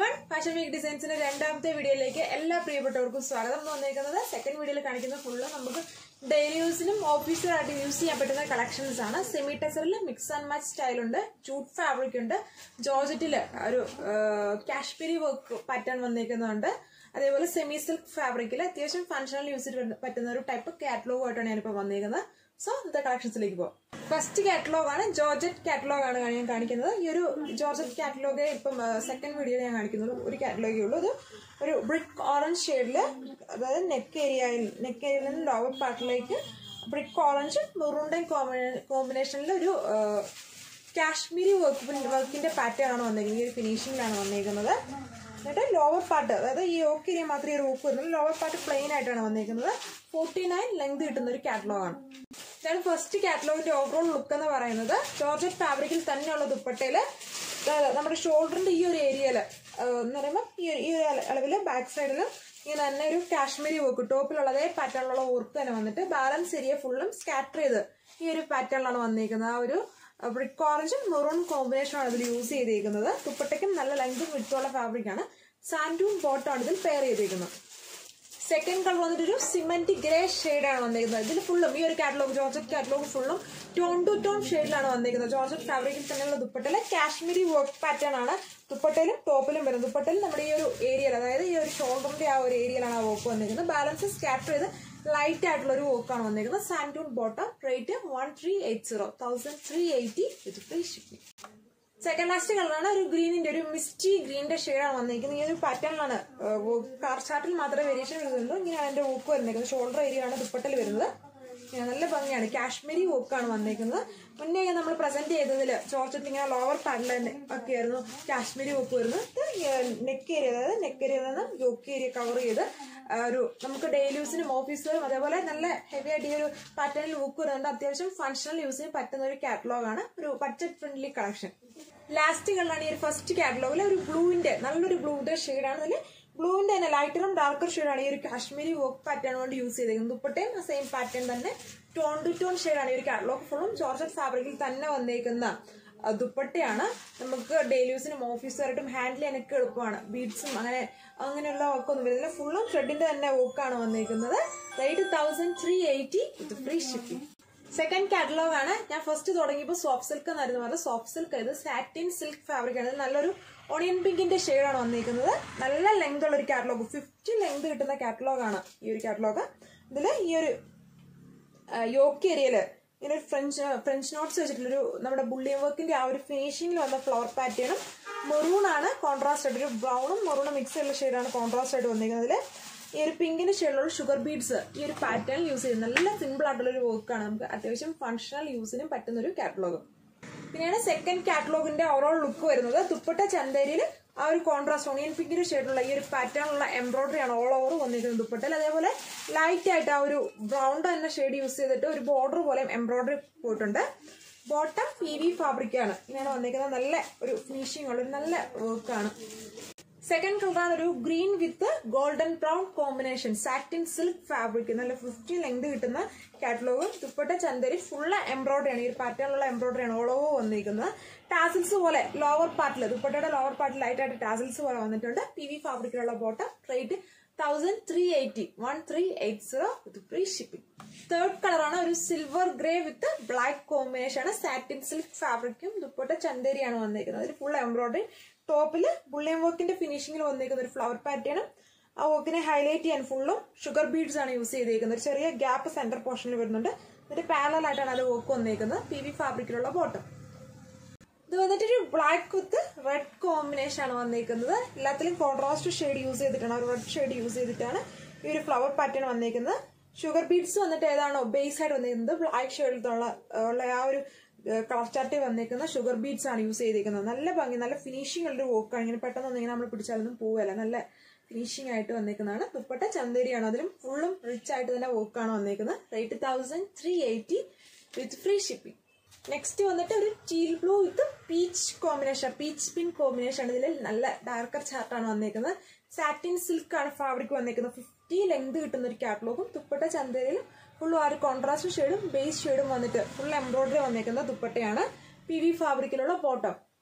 one fashion week ഡിസൈൻസിന്റെ രണ്ടാമത്തെ വീഡിയോയിലേക്ക് എല്ലാ പ്രിയപ്പെട്ടവർക്കും സ്വാഗതം എന്ന് വന്നേക്കുന്നത് സെക്കൻഡ് വീഡിയോയിൽ കാണിക്കുന്ന ഫുള്ള് നമുക്ക് ഡെയിലി യൂസിനും ഓഫീസിലായിട്ട് യൂസ് ചെയ്യാൻ പറ്റുന്ന കളക്ഷൻസ് ആണ് സെമി ടെസറിൽ മിക്സ് ആൻഡ് മാച്ച് സ്റ്റൈൽ ഉണ്ട് ജൂട്ട് ഫാബ്രിക് ഉണ്ട് ജോർജറ്റിൽ ഒരു കാശ്മീരി വർക്ക് പാറ്റേൺ വന്നേക്കുന്നുണ്ട് അതേപോലെ സെമി സിൽക്ക് ഫാബ്രിക്കിൽ അത്യാവശ്യം ഫങ്ഷണൽ യൂസ് പറ്റുന്ന ഒരു ടൈപ്പ് കാറ്റലോഗുമായിട്ടാണ് ഞാനിപ്പോൾ വന്നേക്കുന്നത് സോ ഇന്നത്തെ കളക്ഷൻസിലേക്ക് പോകാം ഫസ്റ്റ് കാറ്റലോഗ് ആണ് ജോർജറ്റ് കാറ്റലോഗ് ആണ് ഞാൻ കാണിക്കുന്നത് ഈ ഒരു ജോർജറ്റ് കാറ്റലോഗ് ഇപ്പം സെക്കൻഡ് വീഡിയോയിൽ ഞാൻ കാണിക്കുന്നത് ഒരു കാറ്റലോഗേ ഉള്ളൂ അത് ഒരു ബ്രിക്ക് ഓറഞ്ച് ഷെയ്ഡിൽ അതായത് നെക്ക് ഏരിയയിൽ നെക്ക് ഏരിയയിൽ നിന്ന് ലോവർ പാർട്ടിലേക്ക് ബ്രിക്ക് ഓറഞ്ച് മെറൂണ്ടൻ കോമ്പിനേഷനിൽ ഒരു കാശ്മീരി വർക്ക് വർക്കിന്റെ പാറ്റേൺ ആണ് വന്നിരിക്കുന്നത് ഈ ഒരു ഫിനിഷിംഗിലാണ് വന്നിരിക്കുന്നത് എന്നിട്ട് ലോവർ പാർട്ട് അതായത് ഈ ഓക്ക് ഏരിയ മാത്രമേ ഒരു ഓക്ക് വരുന്നുള്ളൂ ലോവർ പാർട്ട് പ്ലെയിൻ ആയിട്ടാണ് വന്നിരിക്കുന്നത് ഫോർട്ടി നയൻ ലെങ്ത് കിട്ടുന്ന ഒരു കാറ്റലോഗ് ആണ് ഇതാണ് ഫസ്റ്റ് കാറ്റലോഗിന്റെ ഓവറോൾ ലുക്ക് എന്ന് പറയുന്നത് ജോർജറ്റ് ഫാബ്രിക്കിൽ തന്നെയുള്ള ദുപ്പട്ടയില് നമ്മുടെ ഷോൾഡറിന്റെ ഈ ഒരു ഏരിയയില് എന്ന് പറയുമ്പോൾ ഈ ഈ ഒരു അളവില് ബാക്ക് സൈഡിലും ഇങ്ങനെ തന്നെ ഒരു കാശ്മീരി വർക്ക് ടോപ്പിലുള്ള അതേ പാറ്റേണിലുള്ള വർക്ക് തന്നെ വന്നിട്ട് ബാലൻസ് ഏരിയ ഫുള്ളും സ്കാറ്റർ ചെയ്ത് ഈ ഒരു പാറ്റേണിലാണ് വന്നിരിക്കുന്നത് ആ ഒരു ബ്രിക്ക് ഓറഞ്ചും മെറൂൺ കോമ്പിനേഷനാണ് ഇതിൽ യൂസ് ചെയ്തിരിക്കുന്നത് ദുപ്പട്ടയ്ക്കും നല്ല ലെങ്തും വിടുത്തുള്ള ഫാബ്രിക് ആണ് സാൻഡൂൺ ബോട്ടാണ് ഇതിൽ പെയർ ചെയ്തിരിക്കുന്നത് സെക്കൻഡ് കളർ വന്നിട്ട് ഒരു സിമെന്റ് ഗ്രേ ആണ് വന്നിരിക്കുന്നത് ഇതിൽ ഫുള്ളും ഈ ഒരു കാറ്റലോഗ് ജോർജറ്റ് കാറ്റലോഗ് ഫുള്ളും ടോൺ ടു ടോൺ ഷെയ്ഡിലാണ് വന്നിരിക്കുന്നത് ജോർജറ്റ് ഫാബ്രിക്കിൽ തന്നെയുള്ള ദുപ്പട്ടയിലെ കാശ്മീരി വർക്ക് പാറ്റേൺ ആണ് ദുപ്പട്ടയിലും ടോപ്പിലും വരുന്നത് ദുപ്പട്ടയിൽ നമ്മുടെ ഈ ഒരു ഏരിയയിൽ അതായത് ഈ ഒരു ഷോൾഡറിന്റെ ആ ഒരു ഏരിയയിലാണ് ആ വർക്ക് വന്നിരിക്കുന്നത് ബാലൻസ് സ്കാറ്റർ ചെയ്ത് ലൈറ്റ് ആയിട്ടുള്ള ഒരു വോക്കാണ് വന്നിരിക്കുന്നത് സാൻഡൂൺ bottom rate one three eight zero thousand three eighty with free shipping second last കളറാണ് ഒരു ഗ്രീനിന്റെ ഒരു മിസ്റ്റി ഗ്രീനിന്റെ ഷെയ്ഡാണ് വന്നിരിക്കുന്നത് ഈ ഒരു പാറ്റേണിലാണ് കാർ ചാർട്ടിൽ മാത്രമേ വേരിയേഷൻ വരുന്നുള്ളൂ ഇങ്ങനെ അതിന്റെ വോക്ക് വന്നിരിക്കുന്നത് ഷോൾഡർ ഏരിയ ആണ് ദുപ്പട്ടൽ വരുന്നത് നല്ല ഭംഗിയാണ് കാശ്മീരി വോക്കാണ് വന്നിരിക്കുന്നത് മുന്നേ നമ്മൾ പ്രസന്റ് ചെയ്തതിൽ ചോർച്ചത്തിൽ ഇങ്ങനെ ലോവർ പാഡിൽ ഒക്കെ ആയിരുന്നു കാശ്മീരി വോക്ക് വരുന്നത് നെക്ക് ഏരിയ അതായത് നെക്ക് ഏരിയയിൽ നിന്ന് യോക്ക് ഏരിയ കവർ ചെയ്ത് ഒരു നമുക്ക് ഡെയിലി യൂസിനും ഓഫീസിലും അതേപോലെ നല്ല ഹെവി ആയിട്ട് ഈ ഒരു പാറ്റേണിൽ ലുക്ക് വരുന്നുണ്ട് അത്യാവശ്യം ഫങ്ഷണൽ യൂസിന് പറ്റുന്ന ഒരു കാറ്റലോഗ് ആണ് ഒരു ബഡ്ജറ്റ് ഫ്രണ്ട്ലി കളക്ഷൻ ലാസ്റ്റ് കളറാണ് ഈ ഒരു ഫസ്റ്റ് കാറ്റലോഗിൽ ഒരു ബ്ലൂവിന്റെ നല്ലൊരു ബ്ലൂയുടെ ഷെയ്ഡാണ് അതിൽ ബ്ലൂവിന്റെ തന്നെ ലൈറ്ററും ഡാർക്കർ ഷെയ്ഡാണ് ഈ ഒരു കാശ്മീരി വർക്ക് പാറ്റേൺ കൊണ്ട് യൂസ് ചെയ്തിരിക്കുന്നത് ദുപ്പട്ടയും സെയിം പാറ്റേൺ തന്നെ ടോൺ ടു ടോൺ ഷെയ്ഡാണ് ഈ ഒരു കാറ്റലോഗ് ഫുള്ളും ജോർജറ്റ് ഫാബ്രിക്കിൽ തന്നെ വന്നേക്കുന്ന ദുപ്പട്ടയാണ് നമുക്ക് ഡെയിലി യൂസിനും ഓഫീസുകാരായിട്ടും ഹാൻഡിൽ ചെയ്യാനൊക്കെ എളുപ്പമാണ് ബീഡ്സും അങ്ങനെ അങ്ങനെയുള്ള വർക്കൊന്നും വരുന്നില്ല ഫുള്ളും ത്രെഡിന്റെ തന്നെ വർക്കാണ് വന്നിരിക്കുന്നത് rate thousand three eighty with free shipping second catalogue ആണ് ഞാൻ ഫസ്റ്റ് തുടങ്ങിയപ്പോൾ സോഫ്റ്റ് സിൽക്ക് എന്നായിരുന്നു പറഞ്ഞത് സോഫ്റ്റ് സിൽക്ക് ഇത് സാറ്റിൻ സിൽക്ക് ഫാബ്രിക് ആണ് ഇത് നല്ലൊരു ഓണിയൻ പിങ്കിന്റെ ഷെയ്ഡാണ് വന്നിരിക്കുന്നത് നല്ല ലെങ്ത് ഉള്ള ഒരു കാറ്റലോഗ് ഫിഫ്റ്റി ലെങ്ത് കിട്ടുന്ന കാറ്റലോഗ് ആണ് ഈ ഒരു കാറ്റലോഗ് ഇതിൽ ഈ ഒരു യോക്ക് ഏരിയയില് ഇങ്ങനെ ഒരു ഫ്രഞ്ച് ഫ്രഞ്ച് നോട്ട്സ് വെച്ചിട്ടുള്ളൊരു നമ്മുടെ ബുള്ളിയൻ വർക്കിന്റെ ആ ഒരു ഫിനിഷിംഗിൽ വന്ന ഫ്ലവർ പാറ്റേണും മെറൂൺ ആണ് കോൺട്രാസ്റ്റ് ആയിട്ട് ഒരു ബ്രൗണും മെറൂണും മിക്സ് ചെയ്തുള്ള ഷെയ്ഡാണ് കോൺട്രാസ്റ്റ് ആയിട്ട് വന്നിരിക്കുന്നത് ഈ ഒരു പിങ്കിന്റെ ഷെയ്ഡിലുള്ള ഷുഗർ ബീഡ്സ് ഈ ഒരു പാറ്റേൺ യൂസ് ചെയ്ത് നല്ല സിമ്പിൾ ആയിട്ടുള്ള ഒരു വർക്കാണ് നമുക്ക് അത്യാവശ്യം ഫങ്ഷണൽ യൂസിനും പറ്റുന്ന ഒരു കാറ്റലോഗ് പിന്നെയാണ് സെക്കൻഡ് കാറ്റലോഗിന്റെ ഓവറോൾ ലുക്ക് വരുന്നത് ദുപ്പട്ട ചന്തേരിയിൽ ആ ഒരു കോൺട്രാസ്റ്റ് ഓണിയൻ പിങ്കിന്റെ ഷെയ്ഡിലുള്ള ഈ ഒരു പാറ്റേണുള്ള എംബ്രോയിഡറി ആണ് ഓൾ ഓവർ വന്നിരിക്കുന്നത് ദുപ്പട്ടയിൽ അതേപോലെ ലൈറ്റ് ആയിട്ട് ആ ഒരു ബ്രൗൺ തന്നെ ഷെയ്ഡ് യൂസ് ചെയ്തിട്ട് ഒരു ബോർഡർ പോലെ എംബ്രോയിഡറി പോയിട്ടുണ്ട് ബോട്ടം പി വി ഫാബ്രിക് ആണ് ഇങ്ങനെയാണ് വന്നിരിക്കുന്നത് നല്ല ഒരു ഫിനിഷിംഗ് ഉള്ള ഒരു നല്ല വർക്കാണ് സെക്കൻഡ് കളറാണ് ഒരു green with golden brown combination satin silk fabric നല്ല ഫിഫ്റ്റി ലെങ്ത് കിട്ടുന്ന കാറ്റലോഗും ദുപ്പട്ട ചന്തരി ഫുള്ള് എംബ്രോയിഡറി ആണ് ഈ ഒരു പാറ്റേണിലുള്ള എംബ്രോയിഡറി ആണ് ഓളോ വന്നിരിക്കുന്നത് ടാസിൽസ് പോലെ ലോവർ പാർട്ടിൽ ദുപ്പട്ടയുടെ ലോവർ പാർട്ടിൽ ലൈറ്റായിട്ട് ടാസിൽസ് പോലെ വന്നിട്ടുണ്ട് പി വി ഫാബ്രിക്കിലുള്ള bottom rate thousand three eighty one three eight zero with free shipping third കളറാണ് ഒരു silver grey with black combination ആണ് സാറ്റിൻ സിൽക്ക് ഫാബ്രിക്കും ദുപ്പട്ട ചന്തേരിയാണ് വന്നിരിക്കുന്നത് അതിൽ ഫുൾ എംബ്രോയിഡറി ടോപ്പിൽ ബുള്ളിയൻ വർക്കിന്റെ ഫിനിഷിംഗിൽ വന്നിരിക്കുന്ന ഒരു ഫ്ലവർ പാറ്റേണും ആ വർക്കിനെ ഹൈലൈറ്റ് ചെയ്യാൻ ഫുള്ളും ഷുഗർ ബീഡ്സ് ആണ് യൂസ് ചെയ്തിരിക്കുന്നത് ഒരു ചെറിയ ഗ്യാപ്പ് സെന്റർ പോർഷനിൽ വരുന്നുണ്ട് എന്നിട്ട് പാരലൽ ആയിട്ടാണ് അത് വർക്ക് വന്നിരിക്കുന്നത് പി വി ഫാബ്രിക്കിലുള്ള ബോട്ടം ഇത് വന്നിട്ട് ഒരു ബ്ലാക്ക് വിത്ത് റെഡ് കോമ്പിനേഷൻ ആണ് വന്നിരിക്കുന്നത് എല്ലാത്തിലും കോൺട്രാസ്റ്റ് ഷെയ്ഡ് യൂസ് ചെയ്തിട്ടാണ് ഒരു റെഡ് ഷെയ്ഡ് യൂസ് ചെയ്തിട്ടാണ് ഈ ഒരു ഫ്ലവർ പാറ്റേൺ വന്നിരിക്കുന്നത് ഷുഗർ ബീഡ്സ് വന്നിട്ട് ഏതാണോ ബേസ് ആയിട്ട് വന്നിരിക്കുന്നത് ബ്ലാക്ക് ഷെയ്ഡിലുള്ള ഉള്ള ആ ഒരു കളർ ചാർട്ടിൽ വന്നിരിക്കുന്ന ഷുഗർ ബീഡ്സ് ആണ് യൂസ് ചെയ്തിരിക്കുന്നത് നല്ല ഭംഗി നല്ല ഫിനിഷിംഗ് ഉള്ളൊരു വർക്കാണ് ഇങ്ങനെ പെട്ടെന്ന് ഇങ്ങനെ നമ്മൾ പിടിച്ചാലൊന്നും പോവുകയല്ല നല്ല ഫിനിഷിംഗ് ആയിട്ട് വന്നിരിക്കുന്നതാണ് ദുപ്പട്ട ചന്തേരിയാണ് അതിലും ഫുള്ളും റിച്ച് ആയിട്ട് തന്നെ വർക്കാണ് വന്നിരിക്കുന്നത് rate thousand three eighty with free shipping next വന്നിട്ട് ഒരു teal blue with peach combination peach pink combination ഇതിൽ നല്ല ഡാർക്കർ ചാർട്ടാണ് വന്നിരിക്കുന്നത് സാറ്റിൻ സിൽക്ക് ആണ് ഫാബ്രിക് വന്നിരിക്കുന്നത് ഫിഫ്റ്റി ലെങ്ത് കിട്ടുന്ന ഒരു കാറ്റലോഗും ദുപ്പട്ട ചന്തയിലും ഫുള്ളും ആ ഒരു കോൺട്രാസ്റ്റ് ഷെയ്ഡും ബേസ് ഷെയ്ഡും വന്നിട്ട് ഫുൾ എംബ്രോയിഡറി വന്നിരിക്കുന്ന ദുപ്പട്ടയാണ് പി വി ഫാബ്രിക്കിലുള്ള ബോട്ടം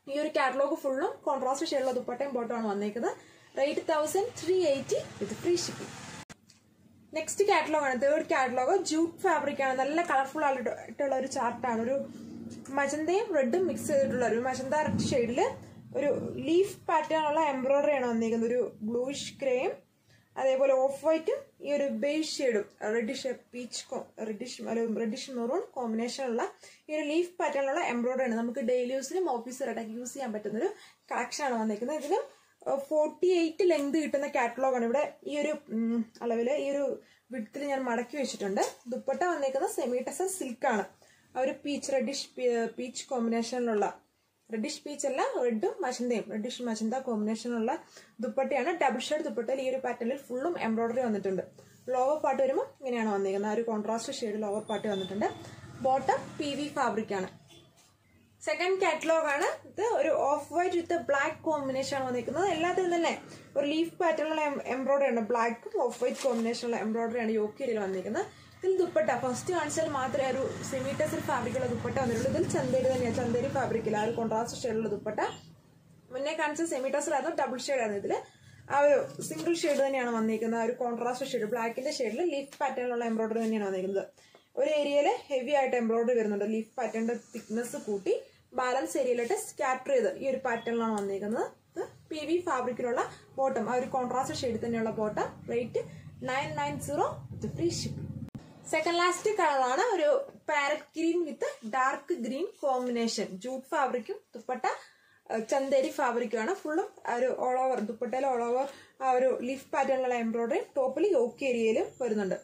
ഈ ഒരു കാറ്റലോഗ് ഫുള്ളും കോൺട്രാസ്റ്റ് ഷെയ്ഡുള്ള ദുപ്പട്ടയും ബോട്ടമാണ് വന്നേക്കുന്നത് rate thousand three eighty with free shipping next catalogue ആണ് തേർഡ് കാറ്റലോഗ് ജൂട്ട് ഫാബ്രിക് ആണ് നല്ല കളർഫുൾ ആയിട്ടുള്ള ഒരു ചാർട്ടാണ് ഒരു മജന്തയും റെഡും മിക്സ് ചെയ്തിട്ടുള്ള ഒരു മജന്ത റെഡ് ഷെയ്ഡിൽ ഒരു ലീഫ് പാറ്റേൺ ഉള്ള എംബ്രോയിഡറി ആണ് വന്നിരിക്കുന്നത് ഒരു ബ്ലൂയിഷ് ഗ്രേയും അതേപോലെ ഓഫ് വൈറ്റും ഈ ഒരു ബേസ് ഷെയ്ഡും reddish peach reddish reddish maroon കോമ്പിനേഷനുള്ള ഈ ഒരു ലീഫ് പാറ്റേണിലുള്ള എംബ്രോയിഡറി ആണ് നമുക്ക് ഡെയിലി യൂസിനും ഓഫീസിലായിട്ടൊക്കെ യൂസ് ചെയ്യാൻ പറ്റുന്ന ഒരു കളക്ഷൻ ആണ് വന്നിരിക്കുന്നത് ഇതിലും ഫോർട്ടി എയ്റ്റ് ലെങ്ത് കിട്ടുന്ന കാറ്റലോഗാണ് ഇവിടെ ഈ ഒരു അളവിൽ ഈ ഒരു വിഡ്ത്തിൽ ഞാൻ മടക്കി വെച്ചിട്ടുണ്ട് ദുപ്പട്ട വന്നേക്കുന്നത് സെമി ടെസർ സിൽക്കാണ് ആ ഒരു പീച്ച് റെഡിഷ് പീച്ച് കോമ്പിനേഷനിലുള്ള റെഡിഷ് പീച്ച് അല്ല റെഡും മജന്തയും റെഡിഷ് മജന്ത കോമ്പിനേഷനുള്ള ദുപ്പട്ടയാണ് ഡബിൾ ഷെയ്ഡ് ദുപ്പട്ടയിൽ ഈ ഒരു പാറ്റേണിൽ ഫുള്ളും എംബ്രോയിഡറി വന്നിട്ടുണ്ട് ലോവർ പാർട്ട് വരുമ്പോൾ ഇങ്ങനെയാണ് വന്നിരിക്കുന്നത് ആ ഒരു കോൺട്രാസ്റ്റ് ഷെയ്ഡ് ലോവർ പാർട്ട് വന്നിട്ടുണ്ട് ബോട്ടം പി വി ഫാബ്രിക് ആണ് സെക്കൻഡ് കാറ്റലോഗ് ആണ് ഇത് ഒരു off white with black combination ആണ് വന്നിരിക്കുന്നത് എല്ലാത്തിലും തന്നെ ഒരു ലീഫ് പാറ്റേണിലുള്ള എംബ്രോയിഡറി ആണ് ബ്ലാക്കും ഓഫ് വൈറ്റ് കോമ്പിനേഷനുള്ള എംബ്രോയിഡറി ആണ് യോക്കിയരിയിൽ വന്നിരിക്കുന്നത് ഇതിൽ ദുപ്പട്ട ഫസ്റ്റ് കാണിച്ചാൽ മാത്രമേ ഒരു സെമി ടെസൽ ഫാബ്രിക്കുള്ള ദുപ്പട്ട വന്നിട്ടുള്ളൂ ഇതിൽ ചന്തേരി തന്നെയാണ് ചന്തേരി ഫാബ്രിക്കിൽ ആ ഒരു കോൺട്രാസ്റ്റ് ഷെയ്ഡുള്ള ദുപ്പട്ട മുന്നേ കാണിച്ചത് സെമി ടെസൽ ആയിരുന്നു ഡബിൾ ഷെയ്ഡ് ആയിരുന്നു ഇതിൽ ആ ഒരു സിംഗിൾ ഷെയ്ഡ് തന്നെയാണ് വന്നിരിക്കുന്നത് ആ ഒരു കോൺട്രാസ്റ്റ് ഷെയ്ഡ് ബ്ലാക്കിന്റെ ഷെയ്ഡിൽ ലീഫ് പാറ്റേണിലുള്ള എംബ്രോയിഡറി തന്നെയാണ് വന്നിരിക്കുന്നത് ഒരു ഏരിയയിൽ ഹെവി ആയിട്ട് എംബ്രോയിഡറി വരുന്നുണ്ട് ലീഫ് പാറ്റേണിന്റെ തിക്നെസ് കൂട്ടി ബാലൻസ് ഏരിയയിലായിട്ട് സ്കാറ്റർ ചെയ്ത് ഈ ഒരു പാറ്റേണിലാണ് വന്നിരിക്കുന്നത് ഇത് പി വി ഫാബ്രിക്കിലുള്ള ബോട്ടം ആ ഒരു കോൺട്രാസ്റ്റ് ഷെയ്ഡ് തന്നെയുള്ള bottom rate nine nine zero with free shipping second last കളറാണ് ഒരു parrot green with dark green combination jute ഫാബ്രിക്കും ദുപ്പട്ട ചന്തേരി ഫാബ്രിക്കും ആണ് ഫുള്ളും ഒരു ഓൾ ഓവർ ദുപ്പട്ടയിൽ ഓൾ ഓവർ ആ ഒരു ലീഫ് പാറ്റേണിലുള്ള എംബ്രോയിഡറി ടോപ്പിൽ യോക്ക് ഏരിയയിലും വരുന്നുണ്ട്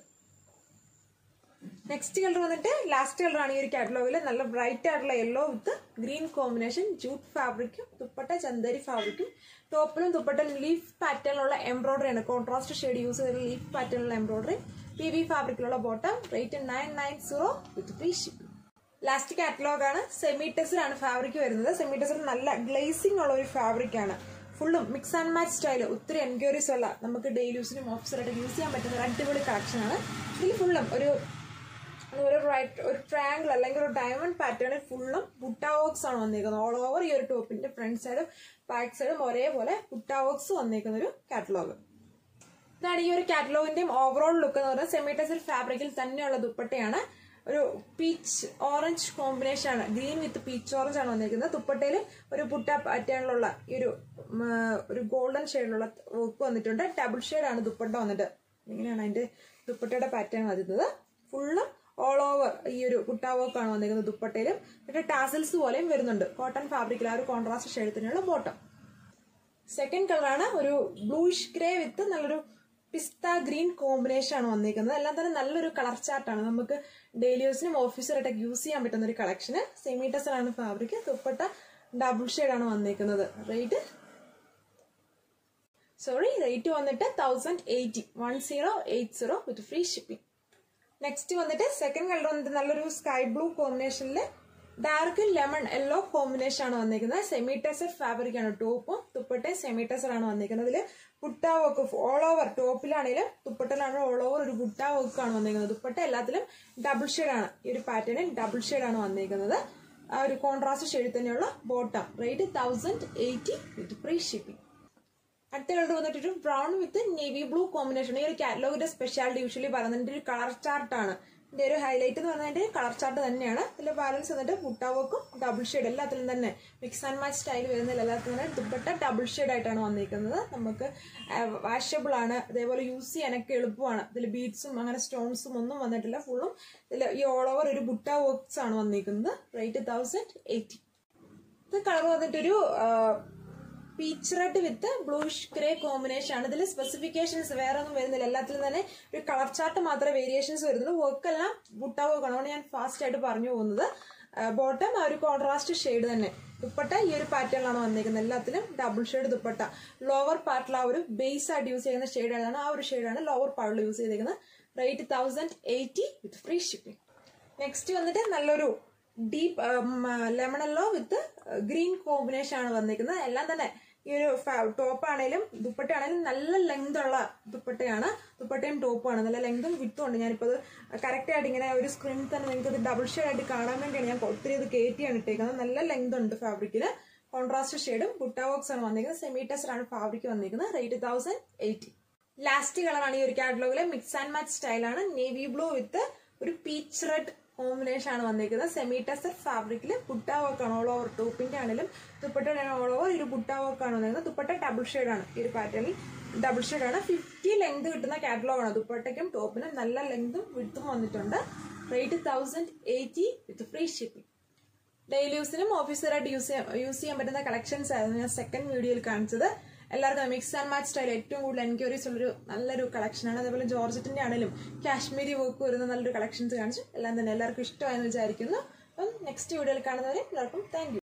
നെക്സ്റ്റ് കളർ വന്നിട്ട് ലാസ്റ്റ് കളറാണ് ഈ ഒരു കാറ്റലോഗിൽ നല്ല ബ്രൈറ്റ് ആയിട്ടുള്ള yellow with green combination jute ഫാബ്രിക്കും ദുപ്പട്ട ചന്തേരി ഫാബ്രിക്കും ടോപ്പിലും ദുപ്പട്ടയിലും ലീഫ് പാറ്റേണിലുള്ള എംബ്രോയിഡറി ആണ് കോൺട്രാസ്റ്റ് ഷെയ്ഡ് യൂസ് ചെയ്ത ലീഫ് പാറ്റേണിലുള്ള എംബ്രോയിഡറി പി വി ഫാബ്രിക്കിലുള്ള bottom rate nine nine zero with free shipping last catalogue ആണ് സെമി ടെസറാണ് ഫാബ്രിക് വരുന്നത് സെമി ടെസർ നല്ല ഗ്ലേസിംഗ് ഉള്ള ഒരു ഫാബ്രിക് ആണ് ഫുള്ളും മിക്സ് ആൻഡ് മാച്ച് സ്റ്റൈൽ ഒത്തിരി എൻക്വയറീസ് ഉള്ള നമുക്ക് ഡെയിലി യൂസിനും ഓഫീസറായിട്ട് യൂസ് ചെയ്യാൻ പറ്റുന്ന ഒരു അടിപൊളി കളക്ഷൻ ആണ് ഇതിൽ ഫുള്ളും ഒരു ഒരു റൈറ്റ് ഒരു ട്രയാങ്കിൾ അല്ലെങ്കിൽ ഒരു ഡയമണ്ട് പാറ്റേണിൽ ഫുള്ളും ബുട്ട വർക്ക്സ് ആണ് വന്നിരിക്കുന്നത് ഓൾ ഓവർ ഈ ഒരു ടോപ്പിന്റെ ഫ്രണ്ട് സൈഡും ബാക്ക് സൈഡും ഒരേപോലെ ബുട്ട വർക്ക്സ് വന്നിരിക്കുന്ന ഒരു കാറ്റലോഗ് ഇതാണ് ഈ ഒരു കാറ്റലോഗിന്റെയും ഓവറോൾ ലുക്ക് എന്ന് പറയുന്നത് സെമിറ്റസൽ ഫാബ്രിക്കിൽ തന്നെയുള്ള ദുപ്പട്ടയാണ് ഒരു പീച്ച് ഓറഞ്ച് കോമ്പിനേഷൻ ആണ് ഗ്രീൻ വിത്ത് പീച്ച് ഓറഞ്ച് ആണ് വന്നിരിക്കുന്നത് ദുപ്പട്ടയിൽ ഒരു പുട്ട പാറ്റേണിലുള്ള ഈ ഒരു ഉം, ഒരു ഗോൾഡൻ ഷെയ്ഡിലുള്ള വർക്ക് വന്നിട്ടുണ്ട് ഡബിൾ ഷെയ്ഡ് ആണ് ദുപ്പട്ട വന്നിട്ട് ഇങ്ങനെയാണ് അതിന്റെ ദുപ്പട്ടയുടെ പാറ്റേൺ വരുന്നത് ഫുള്ളും ഓൾ ഓവർ ഈ ഒരു കുട്ട വർക്ക് ആണ് വന്നിരിക്കുന്നത് ദുപ്പട്ടയിലും എന്നിട്ട് ടാസിൽസ് പോലെയും വരുന്നുണ്ട് കോട്ടൺ ഫാബ്രിക്കിൽ ആ ഒരു കോൺട്രാസ്റ്റ് ഷെയ്ഡ് തന്നെയുള്ള ബോട്ടം സെക്കൻഡ് കളറാണ് ഒരു ബ്ലൂയിഷ് ഗ്രേ വിത്ത് നല്ലൊരു പിസ്ത ഗ്രീൻ കോമ്പിനേഷൻ ആണ് വന്നിരിക്കുന്നത് എല്ലാം തന്നെ നല്ലൊരു കളർ ചാർട്ടാണ് നമുക്ക് ഡെയിലി യൂസിനും ഓഫീസറായിട്ടൊക്കെ യൂസ് ചെയ്യാൻ പറ്റുന്ന ഒരു കളക്ഷന് സെമി ആണ് ഫാബ്രിക് ദുപ്പട്ട ഡബിൾ ആണ് വന്നിരിക്കുന്നത് റേറ്റ് സോറി റേറ്റ് വന്നിട്ട് thousand eighty one zero eight zero with free shipping next വന്നിട്ട് സെക്കൻഡ് കളർ വന്നിട്ട് നല്ലൊരു സ്കൈ ബ്ലൂ കോമ്പിനേഷനിൽ ഡാർക്ക് ലെമൺ യെല്ലോ കോമ്പിനേഷൻ ആണ് വന്നിരിക്കുന്നത് സെമി ടെസർ ഫാബ്രിക് ആണ് ടോപ്പും ദുപ്പട്ടയും സെമി ടെസർ ആണ് വന്നിരിക്കുന്നത് ഇതിൽ പുട്ട വർക്ക് ഓൾ ഓവർ ടോപ്പിലാണെങ്കിലും ദുപ്പട്ടയിലാണെങ്കിലും ഓൾ ഓവർ ഒരു പുട്ട വർക്ക് ആണ് വന്നിരിക്കുന്നത് ദുപ്പട്ട എല്ലാത്തിലും ഡബിൾ ഷെയ്ഡ് ആണ് ഈ ഒരു പാറ്റേണിൽ ഡബിൾ ഷെയ്ഡ് ആണ് വന്നിരിക്കുന്നത് ആ ഒരു കോൺട്രാസ്റ്റ് ഷെയ്ഡിൽ തന്നെയുള്ള bottom rate thousand eighty with free shipping അടുത്ത കളർ വന്നിട്ട് ഒരു brown with navy blue combination ഈ ഒരു കാറ്റലോഗിന്റെ സ്പെഷ്യാലിറ്റി യൂഷ്വലി പറയുന്നതിന്റെ ഒരു കളർ ചാർട്ട് ആണ് ഇതിന്റെ ഒരു ഹൈലൈറ്റ് എന്ന് പറയുന്നതിന്റെ കളർ ചാർട്ട് തന്നെയാണ് ഇതിൽ ബാലൻസ് വന്നിട്ട് മുട്ടാവക്കും ഡബിൾ ഷെയ്ഡ് എല്ലാത്തിലും തന്നെ മിക്സ് ആൻഡ് മാച്ച് സ്റ്റൈൽ വരുന്നതിൽ എല്ലാത്തിലും തന്നെ ദുപ്പട്ട ഡബിൾ ഷെയ്ഡ് ആയിട്ടാണ് വന്നിരിക്കുന്നത് നമുക്ക് വാഷബിൾ ആണ് അതേപോലെ യൂസ് ചെയ്യാനൊക്കെ എളുപ്പമാണ് ഇതിൽ ബീഡ്സും അങ്ങനെ സ്റ്റോൺസും ഒന്നും വന്നിട്ടില്ല ഫുള്ളും ഇതിൽ ഈ ഓൾ ഓവർ ഒരു ബുട്ട വർക്ക്സ് ആണ് വന്നിരിക്കുന്നത് റേറ്റ് തൗസൻഡ് എയ്റ്റി ഇത് കളർ വന്നിട്ടൊരു peach red with bluish grey combination ആണ് ഇതിൽ സ്പെസിഫിക്കേഷൻസ് വേറെ ഒന്നും വരുന്നില്ല എല്ലാത്തിലും തന്നെ ഒരു കളർ ചാർട്ട് മാത്രമേ വേരിയേഷൻസ് വരുന്നുള്ളൂ വർക്ക് എല്ലാം ബുട്ട വർക്ക് ആണ് അതുകൊണ്ട് ഞാൻ ഫാസ്റ്റ് ആയിട്ട് പറഞ്ഞു പോകുന്നത് ബോട്ടം ആ ഒരു കോൺട്രാസ്റ്റ് ഷെയ്ഡ് തന്നെ ദുപ്പട്ട ഈ ഒരു പാറ്റേണിലാണ് വന്നിരിക്കുന്നത് എല്ലാത്തിലും ഡബിൾ ഷെയ്ഡ് ദുപ്പട്ട ലോവർ പാർട്ടിൽ ആ ഒരു ബേസ് ആയിട്ട് യൂസ് ചെയ്യുന്ന ഷെയ്ഡ് ഏതാണ് ആ ഒരു ഷെയ്ഡാണ് ലോവർ പാർട്ടിൽ യൂസ് ചെയ്തിരിക്കുന്നത് rate thousand eighty with free shipping next വന്നിട്ട് നല്ലൊരു deep lemon yellow with green combination ആണ് വന്നിരിക്കുന്നത് എല്ലാം തന്നെ ഈ ഒരു ടോപ്പ് ആണെങ്കിലും ദുപ്പട്ട ആണെങ്കിലും നല്ല ലെങ്ത് ഉള്ള ദുപ്പട്ടയാണ് ദുപ്പട്ടയും ടോപ്പും ആണ് നല്ല ലെങ്തും വിത്തും ഉണ്ട് ഞാനിപ്പോൾ അത് കറക്റ്റ് ആയിട്ട് ഇങ്ങനെ ഒരു സ്ക്രീനിൽ തന്നെ നിങ്ങൾക്ക് ഇത് ഡബിൾ ഷെയ്ഡ് ആയിട്ട് കാണാൻ വേണ്ടിയാണ് ഞാൻ ഒത്തിരി ഇത് കയറ്റിയാണ് ഇട്ടേക്കുന്നത് നല്ല ലെങ്ത് ഉണ്ട് ഫാബ്രിക്കിന് കോൺട്രാസ്റ്റ് ഷെയ്ഡും ബുട്ട വർക്ക്സ് ആണ് വന്നിരിക്കുന്നത് സെമി ടെസ്റ്റർ ആണ് ഫാബ്രിക് വന്നിരിക്കുന്നത് റേറ്റ് തൗസൻഡ് എയ്റ്റി ലാസ്റ്റ് കളറാണ് ഈ ഒരു കാറ്റലോഗിലെ മിക്സ് ആൻഡ് മാച്ച് സ്റ്റൈലാണ് നേവി ബ്ലൂ വിത്ത് ഒരു പീച്ച് റെഡ് കോമ്പിനേഷൻ ആണ് വന്നിരിക്കുന്നത് സെമി ടെസ്റ്റർ ഫാബ്രിക്കിൽ ബുട്ട വർക്ക് ആണ് ഓൾ ഓവർ ടോപ്പിന്റെ ആണെങ്കിലും ദുപ്പട്ടയുടെ ഓൾ ഓവർ ഒരു ബുട്ട വർക്ക് ആണ് വന്നിരിക്കുന്നത് ദുപ്പട്ട ഡബിൾ ഷെയ്ഡ് ആണ് ഈ ഒരു പാറ്റേണിൽ ഡബിൾ ഷെയ്ഡ് ആണ് ഫിഫ്റ്റി ലെങ്ത് കിട്ടുന്ന കാറ്റലോഗ് ആണ് ദുപ്പട്ടയ്ക്കും ടോപ്പിനും നല്ല ലെങ്തും വിടുത്തും വന്നിട്ടുണ്ട് rate thousand eighty with free shipping daily യൂസിനും ഓഫീസറായിട്ട് യൂസ് ചെയ്യാൻ യൂസ് ചെയ്യാൻ പറ്റുന്ന കളക്ഷൻസ് ആയിരുന്നു ഞാൻ സെക്കൻഡ് വീഡിയോയിൽ കാണിച്ചത് എല്ലാവർക്കും മിക്സ് ആൻഡ് മാച്ച് സ്റ്റൈൽ ഏറ്റവും കൂടുതൽ എൻക്വയറീസ് ഉള്ളൊരു നല്ലൊരു കളക്ഷനാണ് അതേപോലെ ജോർജറ്റിന്റെ ആണെങ്കിലും കാശ്മീരി വർക്ക് വരുന്ന നല്ലൊരു കളക്ഷൻസ് കാണിച്ചു എല്ലാം തന്നെ എല്ലാവർക്കും ഇഷ്ടമായെന്ന് വിചാരിക്കുന്നു അപ്പം നെക്സ്റ്റ് വീഡിയോയിൽ കാണുന്നവരെ എല്ലാവർക്കും താങ്ക്